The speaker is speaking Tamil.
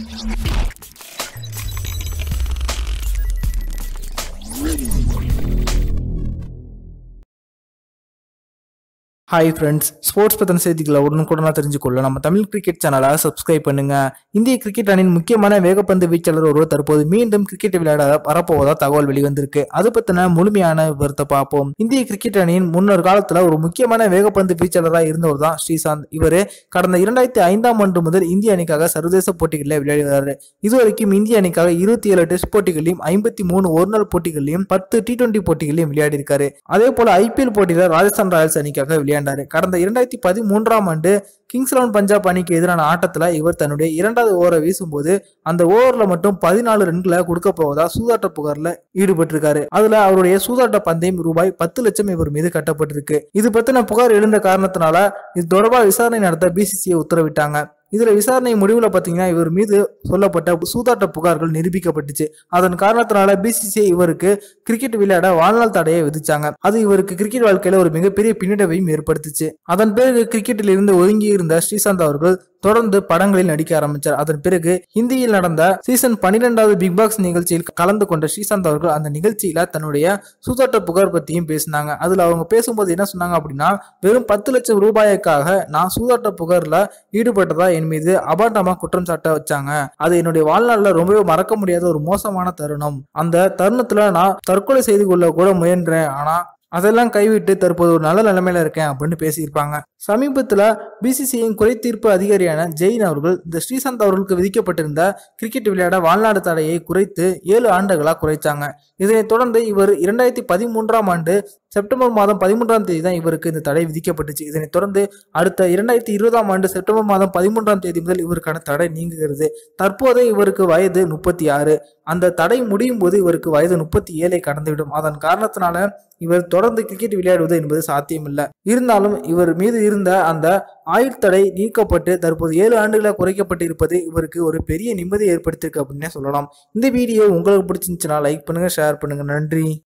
ஹாய் ஃப்ரெண்ட்ஸ் ஸ்போர்ட்ஸ் பற்றின செய்திகளை உடனுக்குடனாக தெரிஞ்சுக்கொள்ள நம்ம தமிழ் கிரிக்கெட் சேனலை சப்ஸ்கிரைப் பண்ணுங்க இந்திய கிரிக்கெட் அணியின் முக்கியமான வேகப்பந்து வீச்சாளர் ஒருவர் தற்போது மீண்டும் கிரிக்கெட் விளையாட வரப்போவதா தகவல் வெளிவந்திருக்கு அது பற்றின முழுமையான விவரத்தை பார்ப்போம் இந்திய கிரிக்கெட் அணியின் முன்னொரு காலத்தில் ஒரு முக்கியமான வேகப்பந்து வீச்சாளராக இருந்தவர் தான் ஸ்ரீசாந்த் இவர் கடந்த இரண்டாயிரத்தி ஐந்தாம் ஆண்டு முதல் இந்திய அணிக்காக சர்வதேச போட்டிகளில் விளையாடி வர்றாரு இதுவரைக்கும் இந்திய அணிக்காக இருபத்தி ஏழு டெஸ்ட் போட்டிகளையும் ஐம்பத்தி மூணு ஒருநாள் போட்டிகளையும் பத்து டி டுவெண்டி போட்டிகளையும் விளையாடி இருக்காரு அதே போல ஐபிஎல் போட்டியில் ராஜஸ்தான் ராயல்ஸ் அணிக்காக விளையாண்டாரு கடந்த இரண்டாயிரத்தி பதிமூன்றாம் ஆண்டு கிங்ஸ் லெவன் பஞ்சாப் அணிக்கு எதிரான ஆட்டத்துல இவர் தன்னுடைய இரண்டாவது ஓவரை வீசும்போது அந்த ஓவர்ல மட்டும் பதினாலு ரன்களை கொடுக்க போவதா சூதாட்ட புகார்ல ஈடுபட்டிருக்காரு அதுல அவருடைய சூதாட்ட பந்தயம் ரூபாய் பத்து லட்சம் இவர் மீது கட்டப்பட்டிருக்கு இது பத்தின புகார் எழுந்த காரணத்தினால இது தொடர்பாக விசாரணை நடத்த பிசிசிஐ உத்தரவிட்டாங்க இதுல விசாரணை முடிவுல பாத்தீங்கன்னா இவர் மீது சொல்லப்பட்ட சூதாட்ட புகார்கள் நிரூபிக்கப்பட்டுச்சு அதன் காரணத்தினால பிசிசிஐ இவருக்கு கிரிக்கெட் விளையாட வாழ்நாள் தடையை விதிச்சாங்க அது இவருக்கு கிரிக்கெட் வாழ்க்கையில ஒரு மிகப்பெரிய பின்னடைவையும் ஏற்படுத்துச்சு அதன் பிறகு கிரிக்கெட்டில் இருந்து ஒதுங்கி இருந்த ஸ்ரீசாந்த் அவர்கள் தொடர்ந்து படங்களில் நடிக்க ஆரம்பிச்சார் அதன் பிறகு ஹிந்தியில் நடந்த சீசன் பன்னிரெண்டாவது பிக் பாஸ் நிகழ்ச்சியில் கலந்து கொண்ட ஸ்ரீசாந்த் அவர்கள் அந்த நிகழ்ச்சியில தன்னுடைய சூதாட்ட புகார் பத்தியும் பேசினாங்க அதுல அவங்க பேசும்போது என்ன சொன்னாங்க அப்படின்னா வெறும் பத்து லட்சம் ரூபாய்க்காக நான் சூதாட்ட புகார்ல ஈடுபட்டதா என் மீது அபாண்டமா குற்றம் சாட்ட வச்சாங்க அது என்னுடைய வாழ்நாள்ல ரொம்பவே மறக்க முடியாத ஒரு மோசமான தருணம் அந்த தருணத்துல நான் தற்கொலை செய்து கொள்ள கூட முயன்றேன் ஆனா அதெல்லாம் கைவிட்டு தற்போது ஒரு நல்ல நிலைமையில இருக்கேன் அப்படின்னு பேசியிருப்பாங்க சமீபத்தில் பிசிசிஐயின் குறை தீர்ப்பு அதிகாரியான ஜெயின் அவர்கள் இந்த ஸ்ரீசாந்த் அவர்களுக்கு விதிக்கப்பட்டிருந்த கிரிக்கெட் விளையாட வாழ்நாடு தடையை குறைத்து ஏழு ஆண்டுகளாக குறைச்சாங்க இதனைத் தொடர்ந்து இவர் இரண்டாயிரத்தி பதிமூன்றாம் ஆண்டு செப்டம்பர் மாதம் பதிமூன்றாம் தேதி தான் இவருக்கு இந்த தடை விதிக்கப்பட்டுச்சு இதனைத் தொடர்ந்து அடுத்த இரண்டாயிரத்தி இருபதாம் ஆண்டு செப்டம்பர் மாதம் பதிமூன்றாம் தேதி முதல் இவருக்கான தடை நீங்குகிறது தற்போது இவருக்கு வயது முப்பத்தி ஆறு அந்த தடை முடியும் போது இவருக்கு வயது முப்பத்தி ஏழை கடந்துவிடும் அதன் காரணத்தினால இவர் தொடர்ந்து கிரிக்கெட் விளையாடுவது என்பது சாத்தியமில்லை இருந்தாலும் இவர் மீது இருந்த அந்த ஆயுள் தடை நீக்கப்பட்டு தற்போது ஏழு ஆண்டுகளாக குறைக்கப்பட்டு இருப்பது இவருக்கு ஒரு பெரிய நிம்மதி ஏற்படுத்தியிருக்கு அப்படின்னே சொல்லலாம் இந்த வீடியோ உங்களுக்கு பிடிச்சிருந்துச்சுன்னா லைக் பண்ணுங்க ஷேர் பண்ணுங்க நன்றி